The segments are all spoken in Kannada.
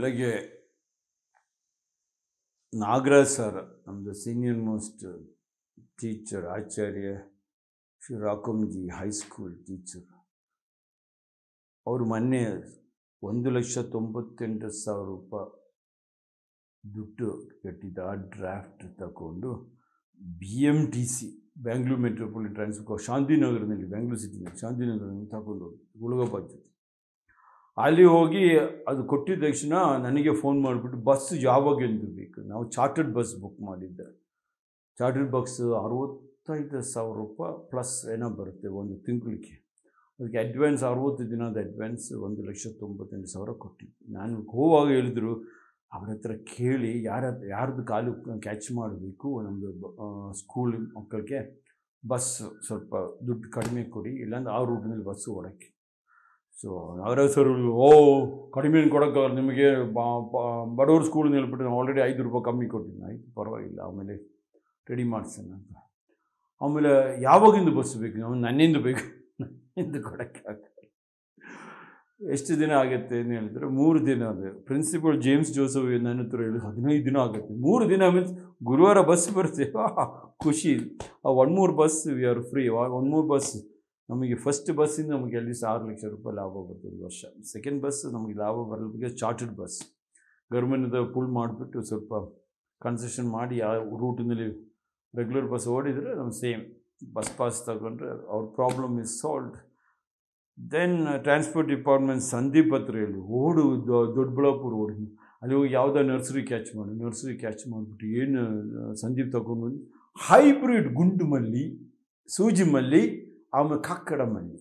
ಬೆಳಗ್ಗೆ ನಾಗರಾಜ್ ಸರ್ ನಮ್ಮದು senior most teacher Acharya Shri ರಾಕಂಜಿ ಹೈಸ್ಕೂಲ್ ಟೀಚರ್ ಅವರು ಮೊನ್ನೆ ಒಂದು ಲಕ್ಷ ತೊಂಬತ್ತೆಂಟು ಸಾವಿರ ರೂಪಾಯಿ ದುಡ್ಡು ಕಟ್ಟಿದ್ದ ಆ ಡ್ರಾಫ್ಟ್ ತಗೊಂಡು B M T C Bangalore metropolitan transport ಶಾಂತಿನಗರದಲ್ಲಿ ಬ್ಯಾಂಗ್ಳೂರು ಸಿಟಿನಲ್ಲಿ ಶಾಂತಿನಗರದಲ್ಲಿ ತಗೊಂಡು ಹುಡುಗಪ್ಪ ಜೊತೆ ಅಲ್ಲಿ ಹೋಗಿ ಅದು ಕೊಟ್ಟಿದ ತಕ್ಷಣ ನನಗೆ ಫೋನ್ ಮಾಡಿಬಿಟ್ಟು ಬಸ್ ಯಾವಾಗ ಎಂದು ಬೇಕು ನಾವು ಚಾರ್ಟರ್ಡ್ ಬಸ್ ಬುಕ್ ಮಾಡಿದ್ದೆ ಚಾರ್ಟರ್ಡ್ ಬಸ್ ಅರವತ್ತೈದು ಸಾವಿರ ರೂಪಾಯಿ ಪ್ಲಸ್ ಏನೋ ಬರುತ್ತೆ ಒಂದು ತಿಂಗಳಿಗೆ ಅದಕ್ಕೆ ಅಡ್ವಾನ್ಸ್ ಅರವತ್ತು ದಿನದ ಅಡ್ವಾನ್ಸ್ ಒಂದು ಲಕ್ಷ ತೊಂಬತ್ತೆಂಟು ಸಾವಿರ ಕೊಟ್ಟಿದ್ದೆ ನಾನು ಹೋಗುವಾಗ ಹೇಳಿದ್ರು ಅವ್ರ ಹತ್ರ ಕೇಳಿ ಯಾರ ಯಾರ್ದು ಕಾಲು ಕ್ಯಾಚ್ ಮಾಡಬೇಕು ನಮ್ಮದು ಸ್ಕೂಲ್ ಮಕ್ಕಳಿಗೆ ಬಸ್ ಸ್ವಲ್ಪ ದುಡ್ಡು ಕಡಿಮೆ ಕೊಡಿ ಇಲ್ಲಾಂದ್ರೆ ಆ ರೂಟ್ನಲ್ಲಿ ಬಸ್ಸು ಓಡೋಕ್ಕೆ ಸೊ ನಾಗರಾಜ್ ಸರ್ ಓ ಕಡಿಮೆ ಕೊಡೋಕ್ಕಾಗಲ್ಲ ನಿಮಗೆ ಬಡವ್ರ ಸ್ಕೂಲ್ ಹೇಳ್ಬಿಟ್ಟು ನಾನು ಆಲ್ರೆಡಿ ಐದು ರೂಪಾಯಿ ಕಮ್ಮಿ ಕೊಟ್ಟಿದ್ದೀನಿ ಆಯಿತು ಪರವಾಗಿಲ್ಲ ಆಮೇಲೆ ರೆಡಿ ಮಾಡಿಸೋಣ ಅಂತ ಆಮೇಲೆ ಯಾವಾಗಿಂದ ಬಸ್ ಬೇಕು ನಾವು ನನ್ನಿಂದ ಬೇಕು ನನ್ನಿಂದ ಕೊಡೋಕ್ಕಾಗಲ್ಲ ಎಷ್ಟು ದಿನ ಆಗುತ್ತೆ ಅಂತ ಹೇಳಿದ್ರೆ ಮೂರು ದಿನ ಅದು ಪ್ರಿನ್ಸಿಪಲ್ ಜೇಮ್ಸ್ ಜೋಸಫ್ ನನ್ನ ಹತ್ರ ಹೇಳಿ ಹದಿನೈದು ದಿನ ಆಗುತ್ತೆ ಮೂರು ದಿನ ಮೀನ್ಸ್ ಗುರುವಾರ ಬಸ್ ಬರುತ್ತೆ ಆಹ್, ಖುಷಿ ಆ ಒನ್ ಮೂರು bus we are free one ಮೂರು ಬಸ್ ನಮಗೆ ಫಸ್ಟ್ ಬಸ್ಸಿಂದ ನಮಗೆ ಅಲ್ಲಿ ಸಹ ಆರು ಲಕ್ಷ ರೂಪಾಯಿ ಲಾಭ ಬರುತ್ತೆ ಒಂದು ವರ್ಷ ಸೆಕೆಂಡ್ ಬಸ್ ನಮಗೆ ಲಾಭ ಬರಲ್ಲ ಬಿಕಾಸ್ ಚಾರ್ಟರ್ಡ್ ಬಸ್ ಗೌರ್ಮೆಂಟ್ದ ಪುಲ್ ಮಾಡಿಬಿಟ್ಟು ಸ್ವಲ್ಪ ಕನ್ಸೆಷನ್ ಮಾಡಿ ಆ ರೂಟಿನಲ್ಲಿ ರೆಗ್ಯುಲರ್ ಬಸ್ ಓಡಿದರೆ ನಮ್ಮ ಸೇಮ್ ಬಸ್ ಪಾಸ್ ತಗೊಂಡ್ರೆ ಅವ್ರ problem is solved then transport department Sandeep ಹತ್ರ ಹೇಳಿ ಓಡು ದೊ- ದೊಡ್ಡಬಳ್ಳಾಪುರ ಓಡಿ ಅಲ್ಲಿ ಹೋಗಿ ಯಾವುದೋ ನರ್ಸರಿ ಕ್ಯಾಚ್ ಮಾಡಿ ನರ್ಸರಿ ಕ್ಯಾಚ್ ಮಾಡಿಬಿಟ್ಟು ಏನು ಆ, ಸಂದೀಪ್ ತಗೊಂಡು ಬಂದು ಹೈಬ್ರಿಡ್ ಗುಂಡು ಮಲ್ಲಿ ಸೂಜಿ ಮಲ್ಲಿ ಆಮೇಲೆ ಕಕ್ಕಡ ಮಲ್ಲಿ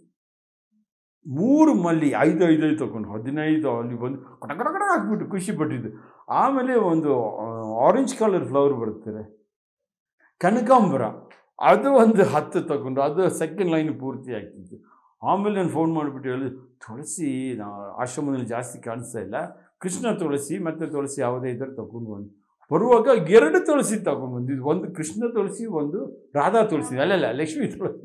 ಮೂರು ಮಲ್ಲಿ ಐದು ಐದು ಐದು ತಗೊಂಡು ಹದಿನೈದು ಅಲ್ಲಿ ಬಂದು ಕಟ ಕಟ ಕಟ ಹಾಕ್ಬಿಟ್ಟು ಖುಷಿ ಪಟ್ಟಿದ್ದು ಆಮೇಲೆ ಒಂದು ಆರೆಂಜ್ ಕಲರ್ ಫ್ಲವರ್ ಬರುತ್ತದೆ ಕನಕಾಂಬರ ಅದು ಒಂದು ಹತ್ತು ತಗೊಂಡು ಅದು ಸೆಕೆಂಡ್ ಲೈನ್ ಪೂರ್ತಿ ಆಗ್ತಿತ್ತು ಆಮೇಲೆ ನಾನು ಫೋನ್ ಮಾಡಿಬಿಟ್ಟು ಹೇಳಿದೆ ತುಳಸಿ ನಾ ಆಶ್ರಮದಲ್ಲಿ ಜಾಸ್ತಿ ಕಾಣಿಸ್ತಾ ಇಲ್ಲ ಕೃಷ್ಣ ತುಳಸಿ ಮತ್ತು ತುಳಸಿ ಯಾವುದೇ ಇದ್ದರೆ ತಗೊಂಡು ಬಂದು ಬರುವಾಗ ಎರಡು ತುಳಸಿ ತಗೊಂಡು ಬಂದಿದ್ದು ಒಂದು ಕೃಷ್ಣ ತುಳಸಿ ಒಂದು ರಾಧಾ ತುಳಸಿ ಅಲ್ಲಲ್ಲ ಲಕ್ಷ್ಮೀ ತುಳಸಿ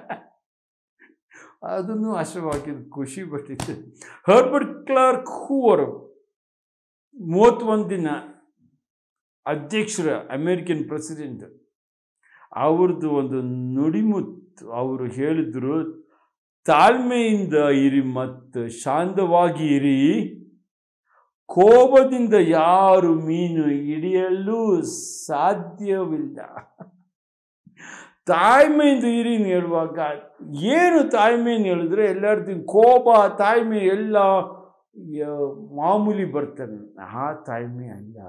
ಅದನ್ನು ಆಶ್ರಮ ಹಾಕಿದ್ದು ಖುಷಿ ಪಟ್ಟಿದ್ದೆ ಹರ್ಬರ್ಟ್ ಕ್ಲಾರ್ಕ್ ಹೂವರು ಮೂವತ್ತೊಂದು ದಿನ ಅಧ್ಯಕ್ಷರ ಅಮೇರಿಕನ್ ಪ್ರೆಸಿಡೆಂಟ್ ಅವ್ರದ್ದು ಒಂದು ನುಡಿಮುತ್ತು ಅವರು ಹೇಳಿದ್ರು ತಾಳ್ಮೆಯಿಂದ ಇರಿ ಮತ್ತು ಶಾಂತವಾಗಿ ಇರಿ ಕೋಪದಿಂದ ಯಾರು ಮೀನು ಹಿಡಿಯಲು ಸಾಧ್ಯವಿಲ್ಲ ತಾಳ್ಮೆಯಿಂದ ಇರಿ ಅಂತ ಹೇಳುವಾಗ ಏನು ತಾಳ್ಮೆಯನ್ನು ಹೇಳಿದ್ರೆ ಎಲ್ಲರದ್ದು ಕೋಪ ತಾಳ್ಮೆ ಎಲ್ಲ ಯ- ಮಾಮೂಲಿ ಬರ್ತದೆ ಆ ತಾಳ್ಮೆ ಅಲ್ಲ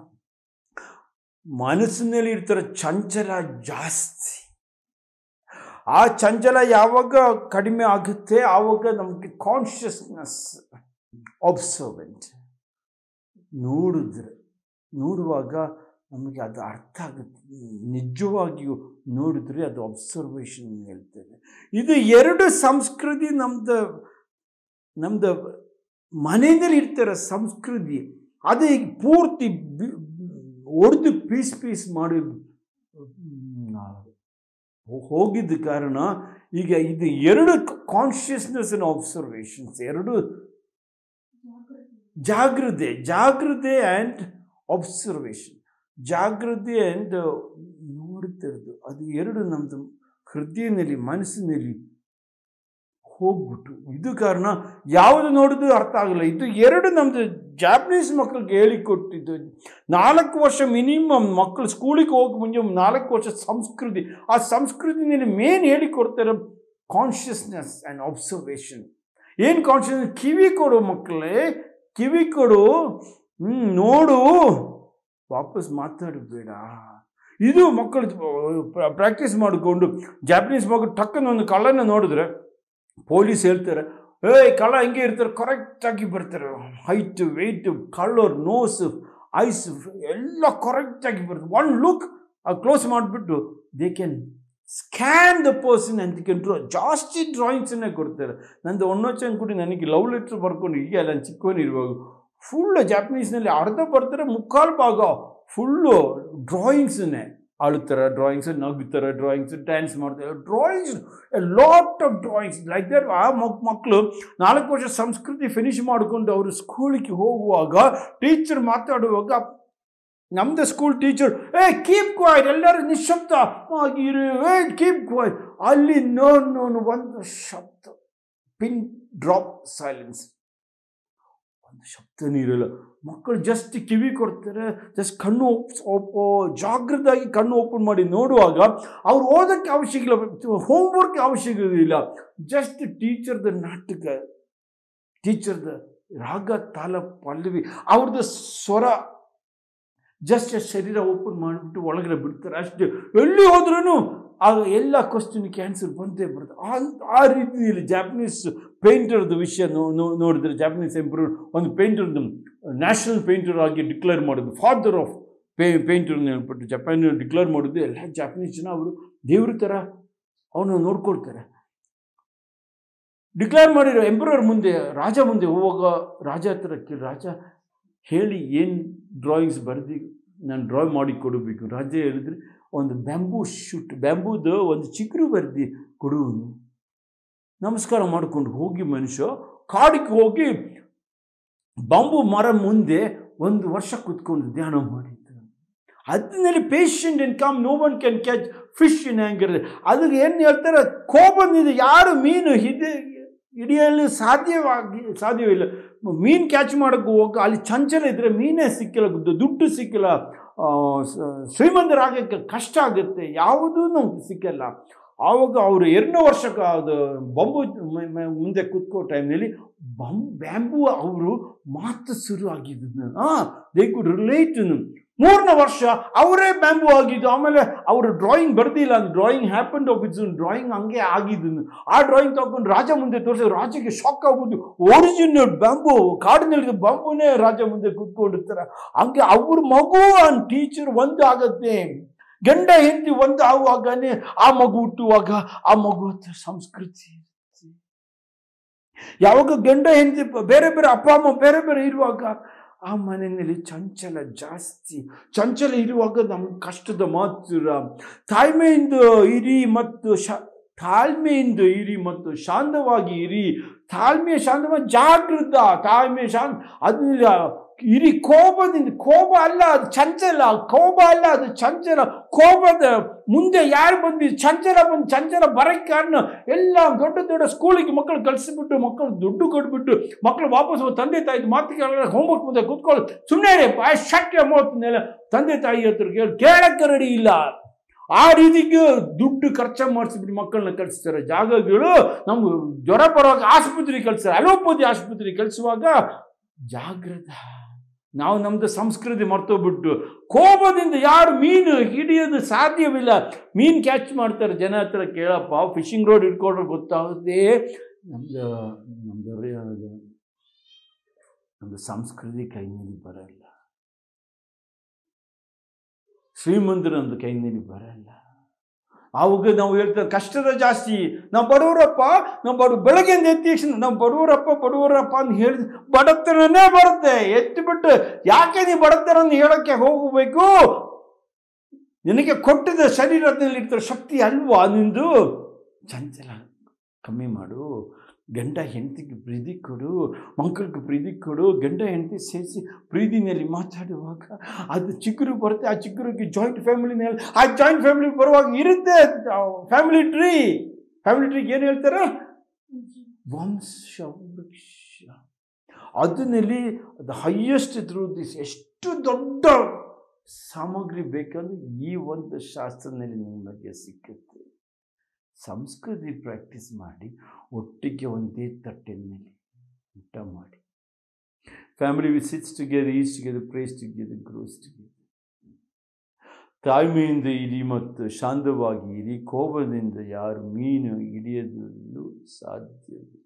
ಮನಸ್ಸಿನಲ್ಲಿ ಇರ್ತಾರೆ ಚಂಚಲ ಜಾಸ್ತಿ ಆ ಚಂಚಲ ಯಾವಾಗ ಕಡಿಮೆ ಆಗುತ್ತೆ ಆವಾಗ ನಮಗೆ ಕಾನ್ಷಿಯಸ್ನೆಸ್ ಅಬ್ಸರ್ವೆಂಟ್ ನೋಡಿದ್ರೆ ನೋಡುವಾಗ ನಮಗೆ ಅದು ಅರ್ಥ ಆಗುತ್ತೆ ನಿಜವಾಗಿಯೂ ನೋಡಿದ್ರೆ ಅದು ಅಬ್ಸರ್ವೇಷನ್ ಹೇಳ್ತೇವೆ ಇದು ಎರಡು ಸಂಸ್ಕೃತಿ ನಮ್ದು ನಮ್ದು ಮನೆಯಲ್ಲಿ ಇರ್ತಾರೆ ಸಂಸ್ಕೃತಿ ಅದು ಈಗ ಪೂರ್ತಿ ಒಡೆದು ಪೀಸ್ ಪೀಸ್ ಮಾಡಿ ಮ್, ಹೋಗಿದ್ದ ಕಾರಣ ಈಗ ಇದು ಎರಡು ಕಾನ್ಷಿಯಸ್ನೆಸ್ ಅಂಡ್ ಅಬ್ಸರ್ವೇಷನ್ಸ್ ಎರಡು ಜಾಗೃತೆ ಜಾಗೃತೆ ಆ್ಯಂಡ್ ಅಬ್ಸರ್ವೇಷನ್ ಜಾಗೃತಿ ಆ್ಯಂಡ್ ನೋಡುತ್ತಿರೋದು ಅದು ಎರಡು ನಮ್ಮದು ಹೃದಯದಲ್ಲಿ ಮನಸ್ಸಿನಲ್ಲಿ ಹೋಗ್ಬಿಟ್ಟು ಇದು ಕಾರಣ ಯಾವುದು ನೋಡಿದ್ರು ಅರ್ಥ ಆಗಲ್ಲ ಇದು ಎರಡು ನಮ್ಮದು ಜಾಪನೀಸ್ ಮಕ್ಕಳಿಗೆ ಹೇಳಿಕೊಟ್ಟಿದ್ದು ನಾಲ್ಕು ವರ್ಷ ಮಿನಿಮಮ್ ಮಕ್ಕಳು ಸ್ಕೂಲಿಗೆ ಹೋಗಿ ಮುಂಚೆ ನಾಲ್ಕು ವರ್ಷ ಸಂಸ್ಕೃತಿ ಆ ಸಂಸ್ಕೃತಿನಲ್ಲಿ ಮೇನ್ ಹೇಳಿಕೊಡ್ತಾರೆ ಕಾನ್ಷಿಯಸ್ನೆಸ್ ಆ್ಯಂಡ್ ಅಬ್ಸರ್ವೇಷನ್ ಏನು ಕಾನ್ಷಿಯಸ್ ಕಿವಿ ಕೊಡು ಮಕ್ಕಳೇ ಕಿವಿ ಕೊಡು ಹ್ಞೂ ನೋಡು ವಾಪಸ್ ಮಾತಾಡಬೇಡ ಇದು ಮಕ್ಕಳು ಪ್ರಾಕ್ಟೀಸ್ ಮಾಡಿಕೊಂಡು ಜಾಪನೀಸ್ ಮಕ್ಕಳು ಟಕ್ಕನ ಒಂದು ಕಳ್ಳನ ನೋಡಿದ್ರೆ ಪೊಲೀಸ್ ಹೇಳ್ತಾರೆ ಏಯ್ ಕಳ್ಳ ಹಿಂಗೆ ಇರ್ತಾರೆ ಕರೆಕ್ಟಾಗಿ ಬರ್ತಾರೆ height weight colour nose eyes ಎಲ್ಲ ಕರೆಕ್ಟಾಗಿ ಬರ್ತದೆ ಒನ್ ಲುಕ್ ಕ್ಲೋಸ್ ಮಾಡಿಬಿಟ್ಟು they can scan the person ಅಂತ ಕ್ಯಾನ್ ಡ್ರಾ ಜಾಸ್ತಿ ಡ್ರಾಯಿಂಗ್ಸನ್ನೇ ಕೊಡ್ತಾರೆ ನಂದು ಒನ್ನೊಚ್ಚನ್ ಕೂಡ ನನಗೆ ಲವ್ ಲೆಟ್ರ್ ಬರ್ಕೊಂಡು ಈಗ ನಾನು ಚಿಕ್ಕವನಿರುವಾಗ ಫುಲ್ ಜಾಪನೀಸ್ನಲ್ಲಿ ಅರ್ಧ ಬರ್ತಾರೆ ಮುಕ್ಕಾಲು ಭಾಗ ಫುಲ್ಲು ಡ್ರಾಯಿಂಗ್ಸನ್ನೇ ಅಳುತ್ತಾರೆ ಡ್ರಾಯಿಂಗ್ಸ್ ನಗುತ್ತಾರೆ ಡ್ರಾಯಿಂಗ್ಸ್ ಡ್ಯಾನ್ಸ್ ಮಾಡ್ತಾರೆ drawings a lot of drawings like that ಆ ಮಕ್ ಮಕ್ಕಳು ನಾಲ್ಕು ವರ್ಷ ಸಂಸ್ಕೃತಿ ಫಿನಿಶ್ ಮಾಡಿಕೊಂಡು ಅವರು ಸ್ಕೂಲಿಗೆ ಹೋಗುವಾಗ ಟೀಚರ್ ಮಾತಾಡುವಾಗ ನಮ್ಮದು ಸ್ಕೂಲ್ ಟೀಚರ್ ಏ ಕೀಪ್ ಕ್ವಾಯ್ಟ್ ಎಲ್ಲರೂ ನಿಶಬ್ದ ಆಗಿರು ಏ ಕೀಪ್ ಕ್ವಾಯ್ಟ್ ಅಲ್ಲಿ ನೋ ನೋನು ಒಂದು ಶಬ್ದ ಪಿನ್ ಡ್ರಾಪ್ ಸೈಲೆನ್ಸ್ ಒಂದು ಶಬ್ದನೂ ಇರಲ್ಲ ಮಕ್ಕಳು ಜಸ್ಟ್ ಕಿವಿ ಕೊಡ್ತಾರೆ ಜಸ್ಟ್ ಕಣ್ಣು ಓಪ್ ಜಾಗೃತವಾಗಿ ಕಣ್ಣು ಓಪನ್ ಮಾಡಿ ನೋಡುವಾಗ ಅವ್ರು ಓದೋಕ್ಕೆ ಅವಶ್ಯಕ ಇಲ್ಲ ಹೋಮ್ವರ್ಕ್ ಅವಶ್ಯಕತೆ ಇಲ್ಲ ಜಸ್ಟ್ ಟೀಚರ್ದ ನಾಟಕ ಟೀಚರ್ದ ರಾಗ ತಾಲ ಪಲ್ಲವಿ ಅವ್ರದ್ದು ಸ್ವರ ಜಸ್ಟ್ ಶರೀರ ಓಪನ್ ಮಾಡಿಬಿಟ್ಟು ಒಳಗಡೆ ಬಿಡ್ತಾರೆ ಅಷ್ಟೇ ಎಲ್ಲಿ ಹೋದ್ರೂ ಆಗ ಎಲ್ಲ ಕ್ವಶನ್ಗೆ ಆನ್ಸರ್ ಬಂದೇ ಬರುತ್ತೆ ಆ ಆ ರೀತಿಯಲ್ಲಿ ಜಾಪನೀಸ್ ಪೇಂಟರ್ದು ವಿಷಯ ನೋ ನೋ- ನೋಡಿದ್ರೆ ಜಾಪನೀಸ್ ಎಂಪ್ರೂವ್ ಒಂದು ಪೇಂಟರ್ದು ನ್ಯಾಷನಲ್ ಪೇಂಟರ್ ಆಗಿ ಡಿಕ್ಲೇರ್ ಮಾಡೋದು ಫಾದರ್ ಆಫ್ ಪೇ ಪೇಂಟರ್ನ ಹೇಳ್ಬಿಟ್ಟು ಜಪಾನ್ ಡಿಕ್ಲೇರ್ ಮಾಡೋದು ಎಲ್ಲ ಜಾಪನೀಸ್ ಜನ ಅವರು ದೇವ್ರ ಥರ ಅವನು ನೋಡ್ಕೊಳ್ತಾರೆ ಡಿಕ್ಲೇರ್ ಮಾಡಿರೋ ಎಂಪ್ರರ್ ಮುಂದೆ ರಾಜ ಮುಂದೆ ಹೋಗುವಾಗ ರಾಜ ಹತ್ರ ಕೇಳಿ ರಾಜ ಹೇಳಿ ಏನು ಡ್ರಾಯಿಂಗ್ಸ್ ಬರ್ದು ನಾನು ಡ್ರಾ ಮಾಡಿ ಕೊಡಬೇಕು ರಾಜ ಹೇಳಿದ್ರೆ ಒಂದು ಬ್ಯಾಂಬೂ ಶೂಟ್ ಬ್ಯಾಂಬೂದು ಒಂದು ಚಿಗುರು ಬರ್ದು ಕೊಡುವನು ನಮಸ್ಕಾರ ಮಾಡಿಕೊಂಡು ಹೋಗಿ ಮನುಷ್ಯ ಕಾಡಿಗೆ ಹೋಗಿ ಬಾಂಬು ಮರ ಮುಂದೆ ಒಂದು ವರ್ಷ ಕೂತ್ಕೊಂಡು ಧ್ಯಾನ ಮಾಡಿದ್ದು ಅದನ್ನಲ್ಲಿ patient in come no one can catch fish in anger ಅದಕ್ಕೆ ಏನು ಹೇಳ್ತಾರೆ ಕೋಪದಿಂದ ಯಾರು ಮೀನು ಹಿಡಿ ಹಿಡಿಯಲು ಸಾಧ್ಯವಾಗಿ ಸಾಧ್ಯವಿಲ್ಲ ಮೀನು ಕ್ಯಾಚ್ ಮಾಡೋಕ್ಕೆ ಹೋಗಿ ಅಲ್ಲಿ ಚಂಚಲ ಇದ್ದರೆ ಮೀನೇ ಸಿಕ್ಕಿಲ್ಲ ದು- ದುಡ್ಡು ಸಿಕ್ಕಿಲ್ಲ ಆ, ಸ- ಶ್ರೀಮಂತರಾಗಕ್ಕೆ ಕಷ್ಟ ಆಗುತ್ತೆ ಯಾವುದೂ ನಮ್ಗೆ ಸಿಕ್ಕಲ್ಲ ಆವಾಗ ಅವರು ಎರಡನೇ ವರ್ಷಕ್ಕೆ ಅದು ಬಂಬು ಮ- ಮ- ಮುಂದೆ ಕೂತ್ಕೋ ಟೈಮ್ನಲ್ಲಿ ಬಂ ಬ್ಯಾಂಬು ಅವರು ಮಾತು ಶುರು ಆಗಿದ್ದು ಹಾಂ ದೇ ಕುಡ್ ರಿಲೇಟ್ ಮೂರನೇ ವರ್ಷ ಅವರೇ ಬ್ಯಾಂಬು ಆಗಿದ್ದು ಆಮೇಲೆ ಅವರು ಡ್ರಾಯಿಂಗ್ ಬರ್ದಿಲ್ಲ ಅಂತ drawing happen of its drawing ಹಂಗೆ ಆಗಿದ್ದು ಆ ಡ್ರಾಯಿಂಗ್ ತಗೊಂಡು ರಾಜ ಮುಂದೆ ತೋರಿಸಿ ರಾಜಕ್ಕೆ ಶಾಕ್ ಆಗ್ಬಿಟ್ಟು ಒರಿಜಿನಲ್ ಬ್ಯಾಂಬು ಕಾಡಿನಲ್ಲಿ ಬ್ಯಾಂಬುನೇ ರಾಜ ಮುಂದೆ ಕೂತ್ಕೊಂಡಿರ್ತಾರೆ ಹಂಗೆ ಅವ್ರ ಮಗು ಅಂಡ್ ಟೀಚರ್ ಒಂದು ಆಗತ್ತೆ ಗಂಡ ಹೆಂಡತಿ ಒಂದು ಆಗುವಾಗನೇ ಆ ಮಗು ಹುಟ್ಟುವಾಗ ಆ ಮಗು ಹತ್ರ ಸಂಸ್ಕೃತಿ ಇರುತ್ತೆ. ಯಾವಾಗ ಗಂಡ ಹೆಂಡತಿ ಬೇರೆ ಬೇರೆ ಅಪ್ಪ ಅಮ್ಮ ಬೇರೆ ಬೇರೆ ಇರುವಾಗ ಆ ಮನೆಯಲ್ಲಿ ಚಂಚಲ ಜಾಸ್ತಿ ಚಂಚಲ ಇರುವಾಗ ನಮ್ಗೆ ಕಷ್ಟದ ಮಾತುರ ತಾಳ್ಮೆಯಿಂದ ಇರಿ ಮತ್ತು ಶ ತಾಳ್ಮೆಯಿಂದ ಇರಿ ಮತ್ತು ಶಾಂತವಾಗಿ ಇರಿ ತಾಳ್ಮೆ ಶಾಂತವಾಗಿ ಜಾಗೃತ ತಾಳ್ಮೆ ಶಾಂತ ಅದನ್ನ ಇರಿ ಕೋಪದಿಂದ ಕೋಪ ಅಲ್ಲ ಅದು ಚಂಚಲ ಕೋಪ ಅಲ್ಲ ಅದು ಚಂಚಲ ಕೋಪದ ಮುಂದೆ ಯಾರು ಬಂದು ಚಂಚಲ ಬಂದು ಚಂಚಲ ಬರಕ್ಕೆ ಕಾರಣ ಎಲ್ಲ ದೊಡ್ಡ ದೊಡ್ಡ ಸ್ಕೂಲಿಗೆ ಮಕ್ಕಳು ಕಳಿಸಿಬಿಟ್ಟು ಮಕ್ಕಳು ದುಡ್ಡು ಕೊಟ್ಬಿಟ್ಟು ಮಕ್ಕಳು ವಾಪಸ್ ಹೋಗಿ ತಂದೆ ತಾಯಿ ಮಾತು ಕೇಳಿದ್ರೆ ಹೋಮ್ವರ್ಕ್ ಮುಂದೆ ಕೂತ್ಕೊಳ್ಳಿ ಸುಮ್ಮನೆ ಬಾಯ್ ಶಟ್ಯ ಮೂವತ್ತಿನೆಲ್ಲ ತಂದೆ ತಾಯಿ ಹತ್ರ ಕೇಳಿ ಕೇಳಕ್ಕೆ ರೆಡಿ ಇಲ್ಲ ಆ ರೀತಿಗೆ ದುಡ್ಡು ಖರ್ಚು ಮಾಡಿಸ್ಬಿಟ್ಟು ಮಕ್ಕಳನ್ನ ಕಳಿಸ್ತಾರೆ ಜಾಗಗಳು ನಮ್ಗೆ ಜ್ವರ ಬರುವಾಗ ಆಸ್ಪತ್ರೆಗೆ ಕಳಿಸ್ತಾರೆ ಅಲೋಪತಿ ಆಸ್ಪತ್ರೆಗೆ ಕಳಿಸುವಾಗ ಜಾಗೃತ ನಾವು ನಮ್ಮದು ಸಂಸ್ಕೃತಿ ಮರ್ತೋಗ್ಬಿಟ್ಟು ಕೋಪದಿಂದ ಯಾರು ಮೀನು ಹಿಡಿಯೋದು ಸಾಧ್ಯವಿಲ್ಲ ಮೀನು ಕ್ಯಾಚ್ ಮಾಡ್ತಾರೆ ಜನ ಹತ್ರ ಕೇಳಪ್ಪ ಫಿಶಿಂಗ್ ರೋಡ್ ಇಟ್ಕೊಂಡ್ರೆ ಗೊತ್ತಾಗುತ್ತೆ ನಮ್ಮದು ನಮ್ಮದು ನಮ್ಮದು ಸಂಸ್ಕೃತಿ ಕೈನಲ್ಲಿ ಬರಲ್ಲ ಶ್ರೀಮಂತರ ನಮ್ಮದು ಕೈನಲ್ಲಿ ಬರಲ್ಲ ಆವಾಗ ನಾವು ಹೇಳ್ತೇವೆ ಕಷ್ಟದ ಜಾಸ್ತಿ ನಾವು ಬಡವರಪ್ಪ ನಾವು ಬಡ ಬೆಳಗ್ಗೆಯಿಂದ ಎದ್ದ ತಕ್ಷಣ ನಾವು ಬಡವರಪ್ಪ ಬಡವರಪ್ಪ ಅಂತ ಹೇಳಿದ ಬಡತನನೇ ಬರುತ್ತೆ ಎತ್ತಿಬಿಟ್ಟು ಯಾಕೆ ನೀವು ಬಡತನ ಹೇಳೋಕ್ಕೆ ಹೋಗಬೇಕು ನಿನಗೆ ಕೊಟ್ಟಿದ್ದ ಶರೀರದಲ್ಲಿ ಇರ್ತಿರೋ ಶಕ್ತಿ ಅಲ್ವಾ ನಿಂದು ಚಂಚಲ ಕಮ್ಮಿ ಮಾಡು ಗಂಡ ಹೆಂಡತಿಗೆ ಪ್ರೀತಿ ಕೊಡು ಮಕ್ಕಳಿಗೆ ಪ್ರೀತಿ ಕೊಡು ಗಂಡ ಹೆಂಡತಿ ಸೇರಿಸಿ ಪ್ರೀತಿನಲ್ಲಿ ಮಾತಾಡುವಾಗ ಅದು ಚಿಗುರು ಬರುತ್ತೆ ಆ ಚಿಗುರಿಗೆ ಜಾಯಿಂಟ್ ಫ್ಯಾಮಿಲಿನಲ್ಲಿ ಆ ಜಾಯಿಂಟ್ ಫ್ಯಾಮಿಲಿ ಬರುವಾಗ ಇರುತ್ತೆ ಫ್ಯಾಮಿಲಿ ಟ್ರೀ ಫ್ಯಾಮಿಲಿ ಟ್ರೀಗೆ ಏನು ಹೇಳ್ತಾರೆ ವಂಶ ವೃಕ್ಷ ಅದನ್ನಲ್ಲಿ ದ ಹೈಯೆಸ್ಟ್ ಥ್ರೂ ದಿಸ್ ಎಷ್ಟು ದೊಡ್ಡ ಸಾಮಗ್ರಿ ಬೇಕಂದ್ರೆ ಈ ಒಂದು ಶಾಸ್ತ್ರದಲ್ಲಿ ನಿಮಗೆ ಸಿಕ್ಕುತ್ತೆ ಸಂಸ್ಕೃತಿ ಪ್ರಾಕ್ಟೀಸ್ ಮಾಡಿ ಒಟ್ಟಿಗೆ ಒಂದೇ ತಟ್ಟಿನಲ್ಲಿ ಊಟ ಮಾಡಿ family we sits together eats together prays together grows together ತಾಳ್ಮೆಯಿಂದ ಇರಿ ಮತ್ತು ಶಾಂತವಾಗಿ ಇರಿ ಕೋಪದಿಂದ ಯಾರು ಮೀನು ಹಿಡಿಯಲು ಸಾಧ್ಯವಿಲ್ಲ